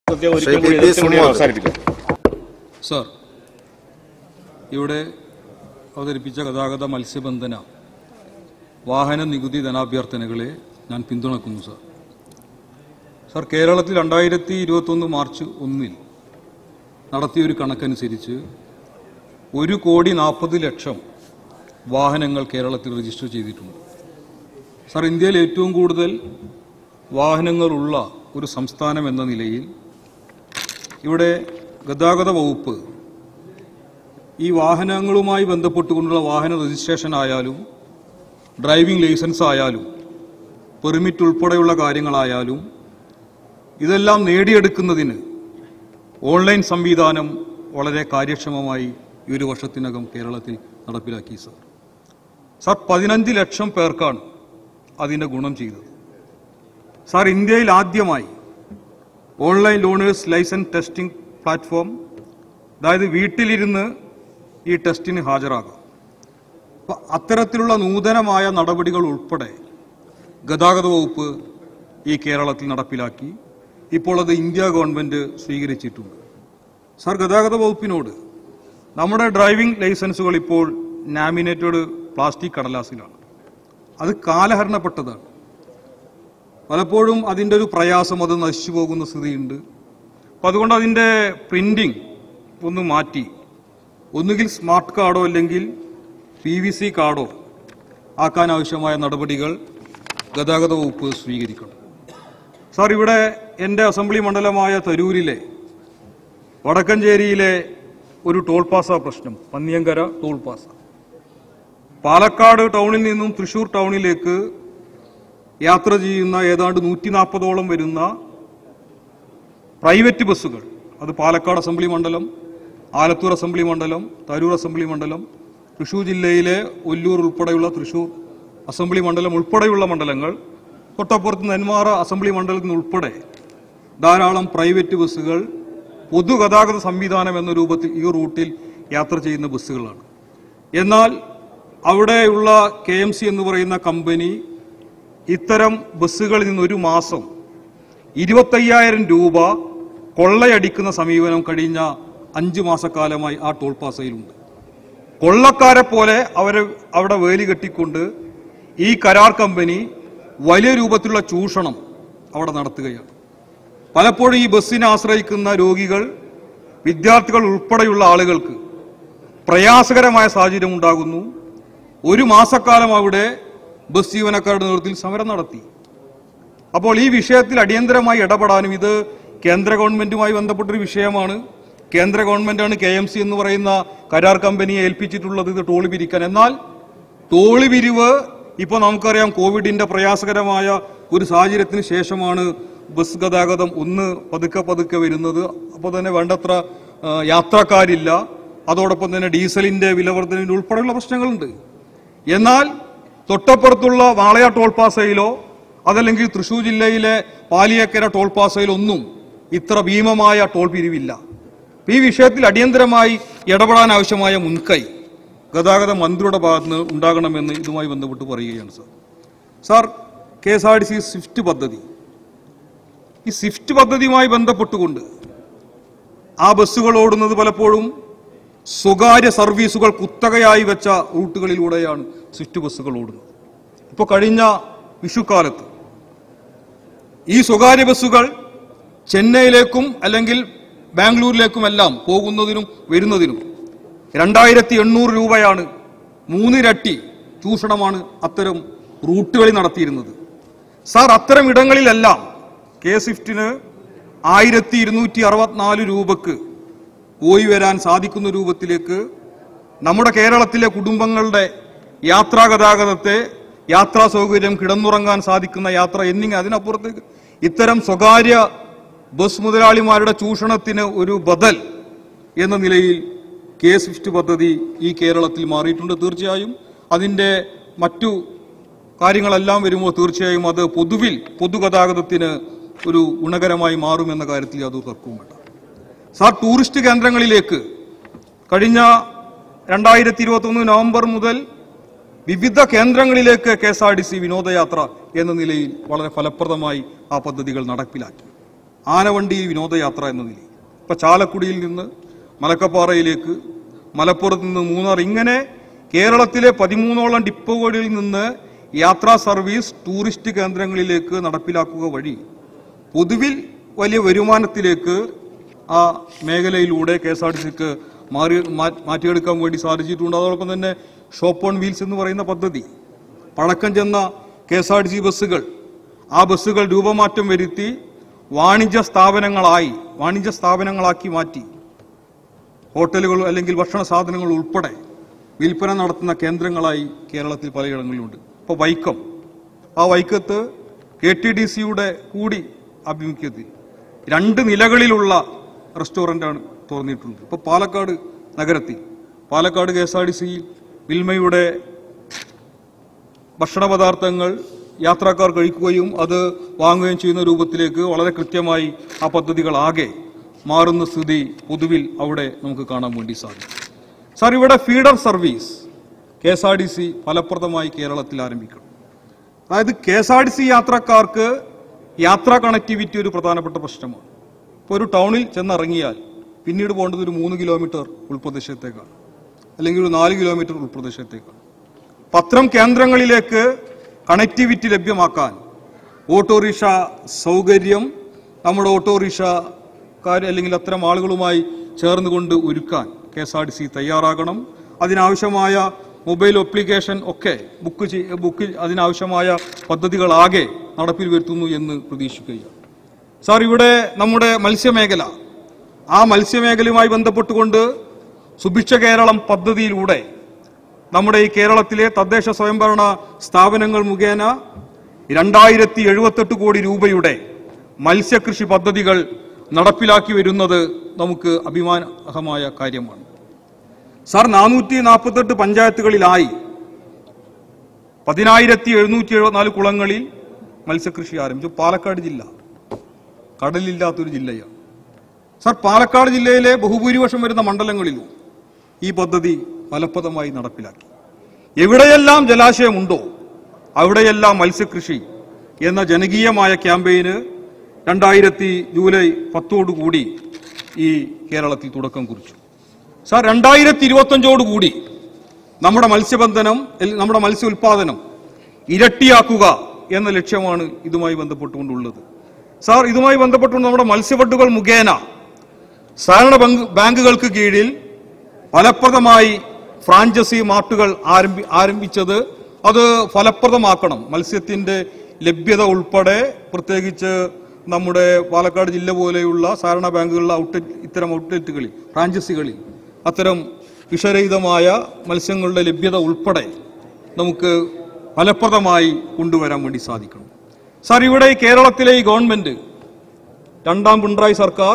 സത്യം ഒരിക്കൽ ശ്രീ കൂടി പി. ടി. എതിർത്തുകൊണ്ട് ഞാൻ സുമോദ്. അവസാനിപ്പിക്കാം സർ ഇവിടെ അവതരിപ്പിച്ച ഗതാഗത മത്സ്യബന്ധന വാഹന നികുതി ധനാഭ്യർത്ഥനകളെ ഞാൻ പിന്തുണക്കുന്നു സർ സർ കേരളത്തിൽ രണ്ടായിരത്തി ഇരുപത്തൊന്ന് മാർച്ച് ഒന്നിൽ നടത്തിയൊരു കണക്കനുസരിച്ച് ഒരു കോടി നാൽപ്പത് ലക്ഷം വാഹനങ്ങൾ കേരളത്തിൽ രജിസ്റ്റർ ചെയ്തിട്ടുണ്ട് സർ ഇന്ത്യയിൽ ഏറ്റവും കൂടുതൽ വാഹനങ്ങളുള്ള ഒരു സംസ്ഥാനം എന്ന നിലയിൽ ഇവിടെ ഗതാഗത വകുപ്പ് ഈ വാഹനങ്ങളുമായി ബന്ധപ്പെട്ടുകൊണ്ടുള്ള വാഹന രജിസ്ട്രേഷൻ ആയാലും ഡ്രൈവിംഗ് ലൈസൻസ് ആയാലും പെർമിറ്റ് ഉൾപ്പെടെയുള്ള കാര്യങ്ങളായാലും ഇതെല്ലാം നേടിയെടുക്കുന്നതിന് ഓൺലൈൻ സംവിധാനം വളരെ കാര്യക്ഷമമായി ഈ ഒരു വർഷത്തിനകം കേരളത്തിൽ നടപ്പിലാക്കി സർ സർ പതിനഞ്ച് ലക്ഷം പേർക്കാണ് അതിൻ്റെ ഗുണം ചെയ്തത് സാർ ഇന്ത്യയിൽ ആദ്യമായി online learners licence testing platform അതായത് വീട്ടിലിരുന്ന് ഈ ടെസ്റ്റിന് ഹാജരാകാം അപ്പൊ അത്തരത്തിലുള്ള നൂതനമായ നടപടികൾ ഉൾപ്പെടെ ഗതാഗത വകുപ്പ് ഈ കേരളത്തിൽ നടപ്പിലാക്കി ഇപ്പോൾ അത് ഇന്ത്യ ഗവൺമെന്റ് സ്വീകരിച്ചിട്ടുണ്ട് സാർ ഗതാഗത വകുപ്പിനോട് നമ്മുടെ ഡ്രൈവിംഗ് ലൈസൻസുകൾ ഇപ്പോൾ നാമിനേറ്റഡ് പ്ലാസ്റ്റിക് കടലാസിലാണ് അത് കാലഹരണപ്പെട്ടതാണ് പലപ്പോഴും അതിൻ്റെ ഒരു പ്രയാസം അത് നശിച്ചു പോകുന്ന സ്ഥിതിയുണ്ട് അപ്പം അതുകൊണ്ട് അതിൻ്റെ പ്രിന്റിംഗ് ഒന്ന് മാറ്റി ഒന്നുകിൽ സ്മാർട്ട് കാർഡോ അല്ലെങ്കിൽ പി വി സി കാർഡോ ആക്കാൻ ആവശ്യമായ നടപടികൾ ഗതാഗത വകുപ്പ് സ്വീകരിക്കണം സാർ ഇവിടെ എൻ്റെ അസംബ്ലി മണ്ഡലമായ തരൂരിലെ വടക്കഞ്ചേരിയിലെ ഒരു ടോൾ പാസ പ്രശ്നം പന്നിയങ്കര ടോൾ പാസ പാലക്കാട് ടൗണിൽ നിന്നും തൃശൂർ ടൗണിലേക്ക് യാത്ര ചെയ്യുന്ന ഏതാണ്ട് നൂറ്റി നാൽപ്പതോളം വരുന്ന പ്രൈവറ്റ് ബസ്സുകൾ അത് പാലക്കാട് അസംബ്ലി മണ്ഡലം ആലത്തൂർ അസംബ്ലി മണ്ഡലം തരൂർ അസംബ്ലി മണ്ഡലം തൃശൂർ ജില്ലയിലെ ഒല്ലൂർ ഉൾപ്പെടെയുള്ള തൃശൂർ അസംബ്ലി മണ്ഡലം ഉൾപ്പെടെയുള്ള മണ്ഡലങ്ങൾ തൊട്ടപ്പുറത്ത് നെന്മാറ അസംബ്ലി മണ്ഡലത്തിൽ നിന്ന് ഉൾപ്പെടെ ധാരാളം പ്രൈവറ്റ് ബസ്സുകൾ പൊതുഗതാഗത സംവിധാനം എന്ന രൂപത്തിൽ ഈ റൂട്ടിൽ യാത്ര ചെയ്യുന്ന ബസ്സുകളാണ് എന്നാൽ അവിടെയുള്ള കെ എം സി എന്ന് പറയുന്ന കമ്പനി ഇത്തരം ബസ്സുകളിൽ നിന്ന് ഒരു മാസം ഇരുപത്തയ്യായിരം രൂപ കൊള്ളയടിക്കുന്ന സമീപനം കഴിഞ്ഞ അഞ്ചു മാസക്കാലമായി ആ ടോൾ പാസയിലുണ്ട് കൊള്ളക്കാരെ പോലെ അവരെ അവിടെ വേലി കെട്ടിക്കൊണ്ട് ഈ കരാർ കമ്പനി വലിയ രൂപത്തിലുള്ള ചൂഷണം അവിടെ നടത്തുകയാണ് പലപ്പോഴും ഈ ബസ്സിനെ ആശ്രയിക്കുന്ന രോഗികൾ വിദ്യാർത്ഥികൾ ഉൾപ്പെടെയുള്ള ആളുകൾക്ക് പ്രയാസകരമായ സാഹചര്യം ഉണ്ടാകുന്നു ഒരു മാസക്കാലം അവിടെ ബസ് ജീവനക്കാരുടെ നേതൃത്വത്തിൽ സമരം നടത്തി അപ്പോൾ ഈ വിഷയത്തിൽ അടിയന്തരമായി ഇടപെടാനും ഇത് കേന്ദ്ര ഗവൺമെന്റുമായി ബന്ധപ്പെട്ടൊരു വിഷയമാണ് കേന്ദ്ര ഗവൺമെന്റാണ് കെ എം സി എന്ന് പറയുന്ന കരാർ കമ്പനിയെ ഏൽപ്പിച്ചിട്ടുള്ളത് ഇത് ടോള് പിരിക്കാൻ എന്നാൽ ടോള് പിരിവ് ഇപ്പോൾ നമുക്കറിയാം കോവിഡിന്റെ പ്രയാസകരമായ ഒരു സാഹചര്യത്തിന് ശേഷമാണ് ബസ് ഗതാഗതം ഒന്ന് പതുക്കെ പതുക്കെ വരുന്നത് അപ്പോൾ തന്നെ വേണ്ടത്ര ആ, യാത്രക്കാരില്ല അതോടൊപ്പം തന്നെ ഡീസലിന്റെ വിലവർദ്ധനവിന്റെ ഉൾപ്പെടെയുള്ള പ്രശ്നങ്ങളുണ്ട് എന്നാൽ തൊട്ടപ്പുറത്തുള്ള വാളയ ടോൾ പാസയിലോ അതല്ലെങ്കിൽ തൃശൂർ ജില്ലയിലെ പാലിയക്കര ടോൾ പാസയിലോ ഒന്നും ഇത്ര ഭീമമായ ടോൾ പിരിവില്ല ഈ വിഷയത്തിൽ അടിയന്തരമായി ഇടപെടാൻ ആവശ്യമായ മുൻകൈ ഗതാഗത മന്ത്രിയുടെ ഭാഗത്ത് നിന്ന് ഉണ്ടാകണമെന്ന് ഇതുമായി ബന്ധപ്പെട്ട് പറയുകയാണ് sir sir K S R T C Swift പദ്ധതി ഈ സ്വിഫ്റ്റ് പദ്ധതിയുമായി ബന്ധപ്പെട്ടുകൊണ്ട് ആ ബസ്സുകൾ ഓടുന്നത് പലപ്പോഴും സ്വകാര്യ സർവീസുകൾ കുത്തകയായി വെച്ച റൂട്ടുകളിലൂടെയാണ് സ്വിഫ്റ്റ് ബസ്സുകൾ ഓടുന്നത് ഇപ്പോൾ കഴിഞ്ഞ വിഷുക്കാലത്ത് ഈ സ്വകാര്യ ബസ്സുകൾ ചെന്നൈയിലേക്കും അല്ലെങ്കിൽ ബാംഗ്ലൂരിലേക്കുമെല്ലാം പോകുന്നതിനും വരുന്നതിനും രണ്ടായിരത്തി എണ്ണൂറ് രൂപയാണ് മൂന്നിരട്ടി ചൂഷണമാണ് അത്തരം റൂട്ടുകളിൽ നടത്തിയിരുന്നത് സാർ അത്തരം ഇടങ്ങളിലെല്ലാം കെ സ്വിഫ്റ്റിന് ആയിരത്തി ഇരുന്നൂറ്റി അറുപത്തിനാല് രൂപക്ക് പോയി വരാൻ സാധിക്കുന്ന രൂപത്തിലേക്ക് നമ്മുടെ കേരളത്തിലെ കുടുംബങ്ങളുടെ യാത്രാ ഗതാഗതത്തെ യാത്രാ സൗകര്യം കിടന്നുറങ്ങാൻ സാധിക്കുന്ന യാത്ര എന്നിങ്ങനെ അതിനപ്പുറത്തേക്ക് ഇത്തരം സ്വകാര്യ ബസ് മുതലാളിമാരുടെ ചൂഷണത്തിന് ഒരു ബദൽ എന്ന നിലയിൽ കെ സ്വിഫ്റ്റ് പദ്ധതി ഈ കേരളത്തിൽ മാറിയിട്ടുണ്ട് തീർച്ചയായും അതിൻ്റെ മറ്റു കാര്യങ്ങളെല്ലാം വരുമ്പോൾ തീർച്ചയായും അത് പൊതുവിൽ പൊതുഗതാഗതത്തിന് ഒരു ഗുണകരമായി മാറുമെന്ന കാര്യത്തിൽ യാതൊരു തർക്കവും വേണ്ട സാർ ടൂറിസ്റ്റ് കേന്ദ്രങ്ങളിലേക്ക് കഴിഞ്ഞ രണ്ടായിരത്തി ഇരുപത്തൊന്ന് നവംബർ മുതൽ വിവിധ കേന്ദ്രങ്ങളിലേക്ക് K S R T C വിനോദയാത്ര എന്ന നിലയിൽ വളരെ ഫലപ്രദമായി ആ പദ്ധതികൾ നടപ്പിലാക്കി ആനവണ്ടി വിനോദയാത്ര എന്ന നിലയിൽ ഇപ്പൊ ചാലക്കുടിയിൽ നിന്ന് മലക്കപ്പാറയിലേക്ക് മലപ്പുറത്ത് നിന്ന് മൂന്നാർ ഇങ്ങനെ കേരളത്തിലെ പതിമൂന്നോളം ഡിപ്പോകളിൽ നിന്ന് യാത്രാ സർവീസ് ടൂറിസ്റ്റ് കേന്ദ്രങ്ങളിലേക്ക് നടപ്പിലാക്കുക വഴി പൊതുവിൽ വലിയ വരുമാനത്തിലേക്ക് ആ മേഖലയിലൂടെ കെ എസ് ആർ ടി സിക്ക് മാറി മാ- മാറ്റിയെടുക്കാൻ വേണ്ടി സാധിച്ചിട്ടുണ്ട് അതോടൊപ്പം തന്നെ ഷോപ്പ് ഓൺ വീൽസ് എന്ന് പറയുന്ന പദ്ധതി പഴക്കം ചെന്ന K S R T C ബസ്സുകൾ ആ ബസ്സുകൾ രൂപമാറ്റം വരുത്തി വാണിജ്യ സ്ഥാപനങ്ങളായി വാണിജ്യ സ്ഥാപനങ്ങളാക്കി മാറ്റി ഹോട്ടലുകൾ അല്ലെങ്കിൽ ഭക്ഷണ സാധനങ്ങൾ ഉൾപ്പെടെ വിൽപ്പന നടത്തുന്ന കേന്ദ്രങ്ങളായി കേരളത്തിൽ പലയിടങ്ങളിലുണ്ട് ഇപ്പോൾ വൈക്കം ആ വൈക്കത്ത് കെ ടി ഡി സിയുടെ കൂടി ആഭിമുഖ്യത്തിൽ രണ്ട് നിലകളിലുള്ള റെസ്റ്റോറൻ്റാണ് തുറന്നിട്ടുള്ളത് ഇപ്പോൾ പാലക്കാട് നഗരത്തിൽ Palakkad K S R T സിയിൽ വിൽമയുടെ ഭക്ഷണ പദാർത്ഥങ്ങൾ യാത്രക്കാർ കഴിക്കുകയും അത് വാങ്ങുകയും ചെയ്യുന്ന രൂപത്തിലേക്ക് വളരെ കൃത്യമായി ആ പദ്ധതികളാകെ മാറുന്ന സ്ഥിതി പൊതുവിൽ അവിടെ നമുക്ക് കാണാൻ വേണ്ടി സാധിക്കും സാർ ഇവിടെ feeder service K S R T C ഫലപ്രദമായി കേരളത്തിൽ ആരംഭിക്കണം അതായത് K S R T C യാത്രക്കാർക്ക് യാത്രാ കണക്ടിവിറ്റി ഒരു പ്രധാനപ്പെട്ട പ്രശ്നമാണ് ഇപ്പോൾ ഒരു ടൗണിൽ ചെന്നിറങ്ങിയാൽ പിന്നീട് പോകേണ്ടത് ഒരു മൂന്ന് കിലോമീറ്റർ ഉൾപ്രദേശത്തേക്കാണ് അല്ലെങ്കിൽ ഒരു നാല് കിലോമീറ്റർ ഉൾപ്രദേശത്തേക്കാണ് പത്രം കേന്ദ്രങ്ങളിലേക്ക് കണക്ടിവിറ്റി ലഭ്യമാക്കാൻ ഓട്ടോറിക്ഷ സൗകര്യം നമ്മുടെ ഓട്ടോറിക്ഷക്കാർ അല്ലെങ്കിൽ അത്തരം ആളുകളുമായി ചേർന്നുകൊണ്ട് ഒരുക്കാൻ K S R T C തയ്യാറാകണം അതിനാവശ്യമായ മൊബൈൽ അപ്ലിക്കേഷൻ ഒക്കെ ബുക്ക് ചെയ്- ബുക്ക് അതിനാവശ്യമായ പദ്ധതികളാകെ നടപ്പിൽ വരുത്തുന്നു എന്ന് പ്രതീക്ഷിക്കുകയാണ് സാർ ഇവിടെ നമ്മുടെ മത്സ്യമേഖല ആ മത്സ്യമേഖലയുമായി ബന്ധപ്പെട്ടുകൊണ്ട് സുഭിക്ഷ കേരളം പദ്ധതിയിലൂടെ നമ്മുടെ ഈ കേരളത്തിലെ തദ്ദേശ സ്വയംഭരണ സ്ഥാപനങ്ങൾ മുഖേന രണ്ടായിരത്തി എഴുപത്തെട്ട് കോടി രൂപയുടെ മത്സ്യകൃഷി പദ്ധതികൾ നടപ്പിലാക്കി വരുന്നത് നമുക്ക് അഭിമാനകമായ കാര്യമാണ് സാർ നാനൂറ്റി നാൽപ്പത്തെട്ട് പഞ്ചായത്തുകളിലായി പതിനായിരത്തി എഴുന്നൂറ്റി എഴുപത്തിനാല് കുളങ്ങളിൽ മത്സ്യകൃഷി ആരംഭിച്ചു പാലക്കാട് ജില്ല കടലില്ലാത്തൊരു ജില്ലയാണ് സാർ പാലക്കാട് ജില്ലയിലെ ബഹുഭൂരിപക്ഷം വരുന്ന മണ്ഡലങ്ങളിലും ഈ പദ്ധതി ഫലപ്രദമായി നടപ്പിലാക്കി എവിടെയെല്ലാം ജലാശയമുണ്ടോ അവിടെയെല്ലാം മത്സ്യകൃഷി എന്ന ജനകീയമായ ക്യാമ്പയിന് രണ്ടായിരത്തി ജൂലൈ പത്തോടുകൂടി ഈ കേരളത്തിൽ തുടക്കം കുറിച്ചു സാർ രണ്ടായിരത്തി ഇരുപത്തഞ്ചോടുകൂടി നമ്മുടെ മത്സ്യബന്ധനം എൽ- നമ്മുടെ മത്സ്യ ഉൽപാദനം ഇരട്ടിയാക്കുക എന്ന ലക്ഷ്യമാണ് ഇതുമായി ബന്ധപ്പെട്ടുകൊണ്ടുള്ളത് സാർ ഇതുമായി ബന്ധപ്പെട്ടുകൊണ്ട് നമ്മുടെ മത്സ്യബഡുകൾ മുഖേന സഹകരണ ബാങ്ക് ബാങ്കുകൾക്ക് കീഴിൽ ഫലപ്രദമായി ഫ്രാഞ്ചൈസി മാർട്ടുകൾ ആരംഭി ആരംഭിച്ചത് അത് ഫലപ്രദമാക്കണം മത്സ്യത്തിന്റെ ലഭ്യത ഉൾപ്പെടെ പ്രത്യേകിച്ച് നമ്മുടെ പാലക്കാട് ജില്ല പോലെയുള്ള സഹകരണ ബാങ്കുകളിലെ ഔട്ട്ലെറ്റ് ഇത്തരം ഔട്ട്ലെറ്റുകളിൽ ഫ്രാഞ്ചൈസികളിൽ അത്തരം വിഷരഹിതമായ മത്സ്യങ്ങളുടെ ലഭ്യത ഉൾപ്പെടെ നമുക്ക് ഫലപ്രദമായി കൊണ്ടുവരാൻ വേണ്ടി സാധിക്കണം സാർ ഇവിടെ ഈ കേരളത്തിലെ ഈ ഗവൺമെന്റ് രണ്ടാം പിണറായി സർക്കാർ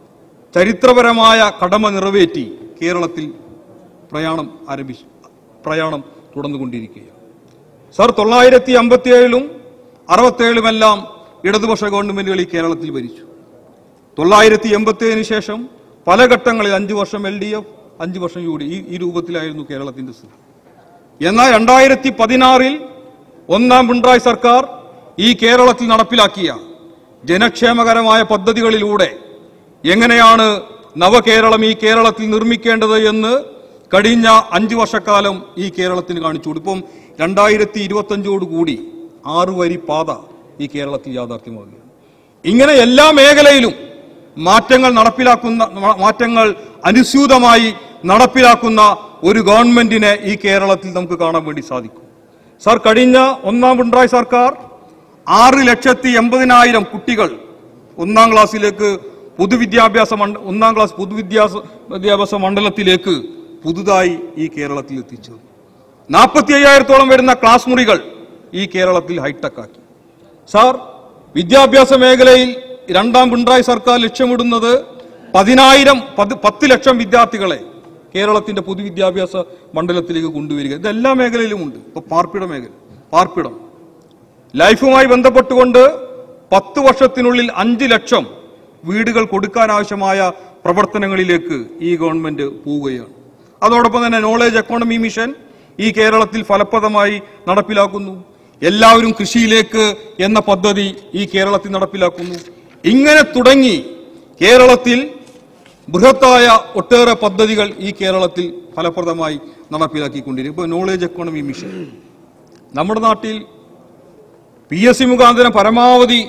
ചരിത്രപരമായ കടമ നിറവേറ്റി കേരളത്തിൽ പ്രയാണം ആരംഭിച്ചു പ്രയാണം തുടർന്നുകൊണ്ടിരിക്കുകയാണ് സാർ തൊള്ളായിരത്തി അമ്പത്തിയേഴിലും അറുപത്തേഴിലുമെല്ലാം ഇടതുപക്ഷ ഗവൺമെന്റുകൾ ഈ കേരളത്തിൽ ഭരിച്ചു തൊള്ളായിരത്തി എൺപത്തിയേഴിന് ശേഷം പല ഘട്ടങ്ങളിൽ അഞ്ചു വർഷം എൽ ഡി എഫ് അഞ്ചു വർഷം യു ഡി ഈ ഈ രൂപത്തിലായിരുന്നു കേരളത്തിന്റെ സ്ഥിതി എന്നാൽ രണ്ടായിരത്തി പതിനാറിൽ ഒന്നാം പിണറായി സർക്കാർ ഈ കേരളത്തിൽ നടപ്പിലാക്കിയ ജനക്ഷേമകരമായ പദ്ധതികളിലൂടെ എങ്ങനെയാണ് നവകേരളം ഈ കേരളത്തിൽ നിർമ്മിക്കേണ്ടത് എന്ന് കഴിഞ്ഞ അഞ്ചു വർഷക്കാലം ഈ കേരളത്തിന് കാണിച്ചു കൊടുക്കും. ഇപ്പം രണ്ടായിരത്തി ഇരുപത്തഞ്ചോടുകൂടി ആറു വരി പാത ഈ കേരളത്തിൽ യാഥാർത്ഥ്യമാകുകയാണ് ഇങ്ങനെ എല്ലാ മേഖലയിലും മാറ്റങ്ങൾ നടപ്പിലാക്കുന്ന മാറ്റങ്ങൾ അനുസ്യൂതമായി നടപ്പിലാക്കുന്ന ഒരു ഗവൺമെന്റിനെ ഈ കേരളത്തിൽ നമുക്ക് കാണാൻ വേണ്ടി സാധിക്കും സാർ കഴിഞ്ഞ ഒന്നാം പിണറായി സർക്കാർ ആറ് ലക്ഷത്തി എൺപതിനായിരം കുട്ടികൾ ഒന്നാം ക്ലാസ്സിലേക്ക് പൊതുവിദ്യാഭ്യാസ മണ്ഡ ഒന്നാം ക്ലാസ് പൊതുവിദ്യാസ വിദ്യാഭ്യാസ മണ്ഡലത്തിലേക്ക് പുതുതായി ഈ കേരളത്തിൽ എത്തിച്ചു നാൽപ്പത്തി അയ്യായിരത്തോളം വരുന്ന ക്ലാസ് മുറികൾ ഈ കേരളത്തിൽ ഹൈടെക് ആക്കി സാർ വിദ്യാഭ്യാസ മേഖലയിൽ രണ്ടാം പിണറായി സർക്കാർ ലക്ഷ്യമിടുന്നത് പതിനായിരം പത് പത്ത് ലക്ഷം വിദ്യാർത്ഥികളെ കേരളത്തിന്റെ പൊതുവിദ്യാഭ്യാസ മണ്ഡലത്തിലേക്ക് കൊണ്ടുവരിക ഇത് എല്ലാ മേഖലയിലും ഉണ്ട് ഇപ്പൊ പാർപ്പിട മേഖല പാർപ്പിടം ലൈഫുമായി ബന്ധപ്പെട്ടുകൊണ്ട് പത്ത് വർഷത്തിനുള്ളിൽ അഞ്ച് ലക്ഷം വീടുകൾ കൊടുക്കാൻ ആവശ്യമായ പ്രവർത്തനങ്ങളിലേക്ക് ഈ ഗവൺമെന്റ് പോവുകയാണ് അതോടൊപ്പം തന്നെ നോളേജ് എക്കോണമി മിഷൻ ഈ കേരളത്തിൽ ഫലപ്രദമായി നടപ്പിലാക്കുന്നു എല്ലാവരും കൃഷിയിലേക്ക് എന്ന പദ്ധതി ഈ കേരളത്തിൽ നടപ്പിലാക്കുന്നു ഇങ്ങനെ തുടങ്ങി കേരളത്തിൽ ബൃഹത്തായ ഒട്ടേറെ പദ്ധതികൾ ഈ കേരളത്തിൽ ഫലപ്രദമായി നടപ്പിലാക്കിക്കൊണ്ടിരിക്കും ഇപ്പോൾ നോളേജ് എക്കോണമി മിഷൻ നമ്മുടെ നാട്ടിൽ പി എസ് സി മുഖാന്തരം പരമാവധി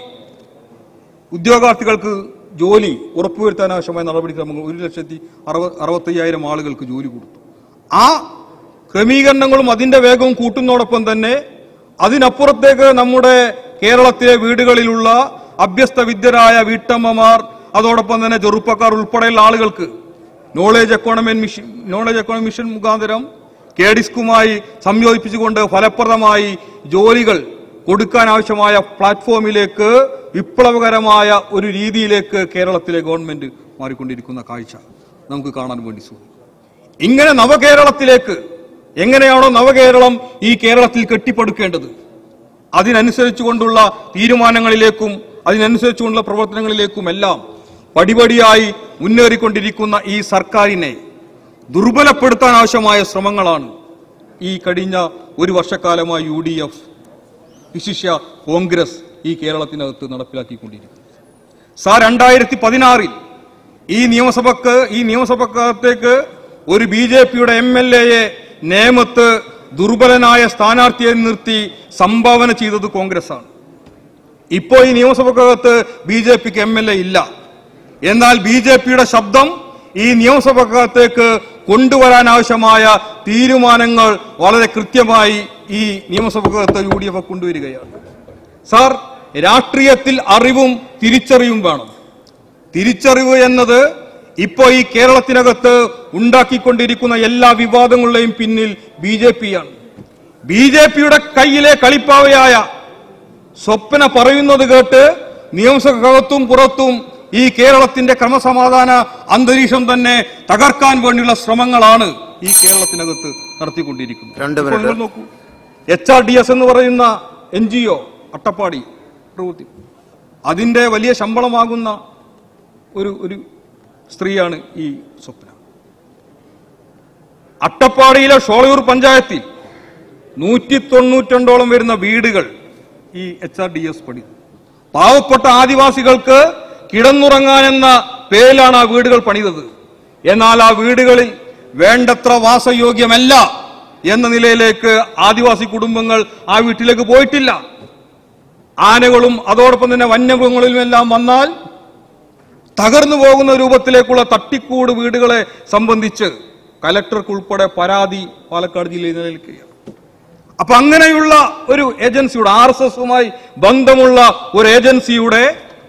ഉദ്യോഗാർത്ഥികൾക്ക് ജോലി ഉറപ്പുവരുത്താൻ ആവശ്യമായ നടപടിക്രമങ്ങൾ ഒരു ലക്ഷത്തി അറുപ അറുപത്തയ്യായിരം ആളുകൾക്ക് ജോലി കൊടുത്തു ആ ക്രമീകരണങ്ങളും അതിന്റെ വേഗവും കൂട്ടുന്നതോടൊപ്പം തന്നെ അതിനപ്പുറത്തേക്ക് നമ്മുടെ കേരളത്തിലെ വീടുകളിലുള്ള അഭ്യസ്ത വിദ്യരായ വീട്ടമ്മമാർ അതോടൊപ്പം തന്നെ ചെറുപ്പക്കാർ ഉൾപ്പെടെയുള്ള ആളുകൾക്ക് knowledge economy mission knowledge economy mission മുഖാന്തരം കേഡിസ്കുമായി സംയോജിപ്പിച്ചുകൊണ്ട് ഫലപ്രദമായി ജോലികൾ കൊടുക്കാൻ ആവശ്യമായ പ്ലാറ്റ്ഫോമിലേക്ക് വിപ്ലവകരമായ ഒരു രീതിയിലേക്ക് കേരളത്തിലെ ഗവൺമെന്റ് മാറിക്കൊണ്ടിരിക്കുന്ന കാഴ്ച നമുക്ക് കാണാൻ വേണ്ടി സാധിക്കും ഇങ്ങനെ നവകേരളത്തിലേക്ക് എങ്ങനെയാണോ നവകേരളം ഈ കേരളത്തിൽ കെട്ടിപ്പടുക്കേണ്ടത് അതിനനുസരിച്ചുകൊണ്ടുള്ള തീരുമാനങ്ങളിലേക്കും അതിനനുസരിച്ചുകൊണ്ടുള്ള പ്രവർത്തനങ്ങളിലേക്കും എല്ലാം പടിപടിയായി മുന്നേറിക്കൊണ്ടിരിക്കുന്ന ഈ സർക്കാരിനെ ദുർബലപ്പെടുത്താൻ ആവശ്യമായ ശ്രമങ്ങളാണ് ഈ കഴിഞ്ഞ ഒരു വർഷക്കാലമായി യു ഡി എഫ് വിശിഷ്യ കോൺഗ്രസ് ഈ കേരളത്തിനകത്ത് നടപ്പിലാക്കിക്കൊണ്ടിരിക്കുന്നത് സാർ രണ്ടായിരത്തി പതിനാറിൽ ഈ നിയമസഭക്ക് ഈ നിയമസഭക്കകത്തേക്ക് ഒരു ബി ജെ പിയുടെ എം എൽ എയെ നേമത്ത് ദുർബലനായ സ്ഥാനാർത്ഥിയെ നിർത്തി സംഭാവന ചെയ്തത് കോൺഗ്രസ് ആണ് ഇപ്പോൾ ഈ നിയമസഭക്കകത്ത് ബി ജെ പിക്ക് എം എൽ എ ഇല്ല എന്നാൽ ബി ജെ പിയുടെ ശബ്ദം ഈ നിയമസഭക്കകത്തേക്ക് കൊണ്ടുവരാൻ ആവശ്യമായ തീരുമാനങ്ങൾ വളരെ കൃത്യമായി ഈ നിയമസഭക്കകത്ത് യു ഡി എഫ് കൊണ്ടുവരികയാണ് സാർ രാഷ്ട്രീയത്തിൽ അറിവും തിരിച്ചറിവും വേണം തിരിച്ചറിവ് എന്നത് ഇപ്പോ ഈ കേരളത്തിനകത്ത് ഉണ്ടാക്കിക്കൊണ്ടിരിക്കുന്ന എല്ലാ വിവാദങ്ങളുടെയും പിന്നിൽ ബി ജെ പി ആണ് ബി ജെ പിയുടെ കയ്യിലെ കളിപ്പാവയായ സ്വപ്ന പറയുന്നത് കേട്ട് നിയമസഭകത്തും പുറത്തും ഈ കേരളത്തിന്റെ ക്രമസമാധാന അന്തരീക്ഷം തന്നെ തകർക്കാൻ വേണ്ടിയുള്ള ശ്രമങ്ങളാണ് ഈ കേരളത്തിനകത്ത് നടത്തിക്കൊണ്ടിരിക്കുന്നത് രണ്ട് ഇപ്പോൾ മിനിറ്റ്. നിങ്ങൾ നോക്കൂ എച്ച് ആർ ഡി എസ് എന്ന് പറയുന്ന എൻ ജി ഒ അട്ടപ്പാടി പ്രവൃത്തി അതിന്റെ വലിയ ശമ്പളമാകുന്ന ഒരു ഒരു സ്ത്രീയാണ് ഈ സ്വപ്ന അട്ടപ്പാടിയിലെ ഷോളയൂർ പഞ്ചായത്തിൽ നൂറ്റി തൊണ്ണൂറ്റണ്ടോളം വരുന്ന വീടുകൾ ഈ എച്ച് ആർ ഡി എസ് പണി പാവപ്പെട്ട ആദിവാസികൾക്ക് കിടന്നുറങ്ങാൻ എന്ന പേരിലാണ് ആ വീടുകൾ പണിതത് എന്നാൽ ആ വീടുകളിൽ വേണ്ടത്ര വാസയോഗ്യമല്ല എന്ന നിലയിലേക്ക് ആദിവാസി കുടുംബങ്ങൾ ആ വീട്ടിലേക്ക് പോയിട്ടില്ല ആനകളും അതോടൊപ്പം തന്നെ വന്യമൃഗങ്ങളിലും എല്ലാം വന്നാൽ തകർന്നു പോകുന്ന രൂപത്തിലേക്കുള്ള തട്ടിക്കൂട് വീടുകളെ സംബന്ധിച്ച് കലക്ടർക്ക് ഉൾപ്പെടെ പരാതി പാലക്കാട് ജില്ലയിൽ നിലനിൽക്കുകയാണ് അപ്പൊ അങ്ങനെയുള്ള ഒരു ഏജൻസിയുടെ ആർ എസ് എസുമായി ബന്ധമുള്ള ഒരു ഏജൻസിയുടെ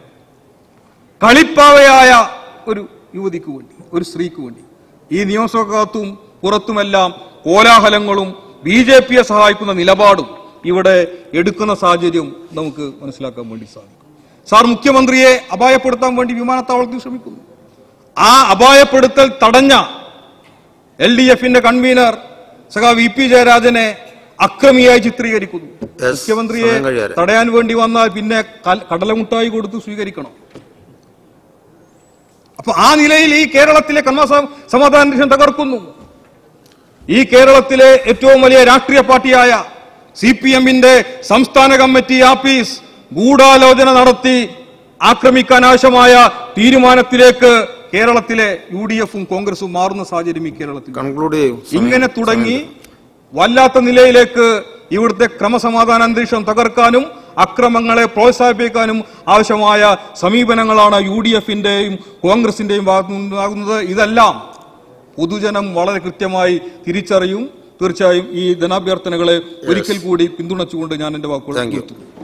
കളിപ്പാവയായ ഒരു യുവതിക്ക് വേണ്ടി ഒരു സ്ത്രീക്ക് വേണ്ടി ഈ നിയമസഭക്കകത്തും പുറത്തുമെല്ലാം കോലാഹലങ്ങളും ബി ജെ പിയെ സഹായിക്കുന്ന നിലപാടും ഇവിടെ എടുക്കുന്ന സാഹചര്യം നമുക്ക് മനസ്സിലാക്കാൻ വേണ്ടി സാധിക്കും സാർ മുഖ്യമന്ത്രിയെ അപായപ്പെടുത്താൻ വേണ്ടി വിമാനത്താവളത്തിൽ ശ്രമിക്കുന്നു ആ അപായപ്പെടുത്തൽ തടഞ്ഞ എൽ ഡി എഫിന്റെ കൺവീനർ സഖാ വി പി ജയരാജനെ അക്രമിയായി ചിത്രീകരിക്കുന്നു Yes, മുഖ്യമന്ത്രിയെ സമയം കഴിയാതെ. തടയാൻ വേണ്ടി വന്നാൽ പിന്നെ കൽ- കടലമുട്ടായി കൊടുത്ത് സ്വീകരിക്കണം അപ്പൊ ആ നിലയിൽ ഈ കേരളത്തിലെ ക്രമസ- സമാധാനാന്തരീക്ഷം തകർക്കുന്നു ഈ കേരളത്തിലെ ഏറ്റവും വലിയ രാഷ്ട്രീയ പാർട്ടിയായ സി പി എമ്മിന്റെ സംസ്ഥാന കമ്മിറ്റി ആഫീസ് ഗൂഢാലോചന നടത്തി ആക്രമിക്കാൻ ആവശ്യമായ തീരുമാനത്തിലേക്ക് കേരളത്തിലെ യു ഡി എഫും കോൺഗ്രസും മാറുന്ന സാഹചര്യം ഈ കേരളത്തിൽ കൺക്ലൂഡ് ചെയ്യും ഇങ്ങനെ തുടങ്ങി വല്ലാത്ത നിലയിലേക്ക് ഇവിടുത്തെ ക്രമസമാധാന അന്തരീക്ഷം തകർക്കാനും അക്രമങ്ങളെ പ്രോത്സാഹിപ്പിക്കാനും ആവശ്യമായ സമീപനങ്ങളാണ് യു ഡി എഫിന്റെയും കോൺഗ്രസിന്റെയും ഭാഗത്തുനിന്നുണ്ടാകുന്നത് ഇതെല്ലാം പൊതുജനം വളരെ കൃത്യമായി തിരിച്ചറിയും തീർച്ചയായും ഈ ധനാഭ്യർത്ഥനകളെ ഒരിക്കൽ കൂടി പിന്തുണച്ചുകൊണ്ട് ഞാൻ എന്റെ വാക്കുകൾ Thank you. നിർത്തുന്നു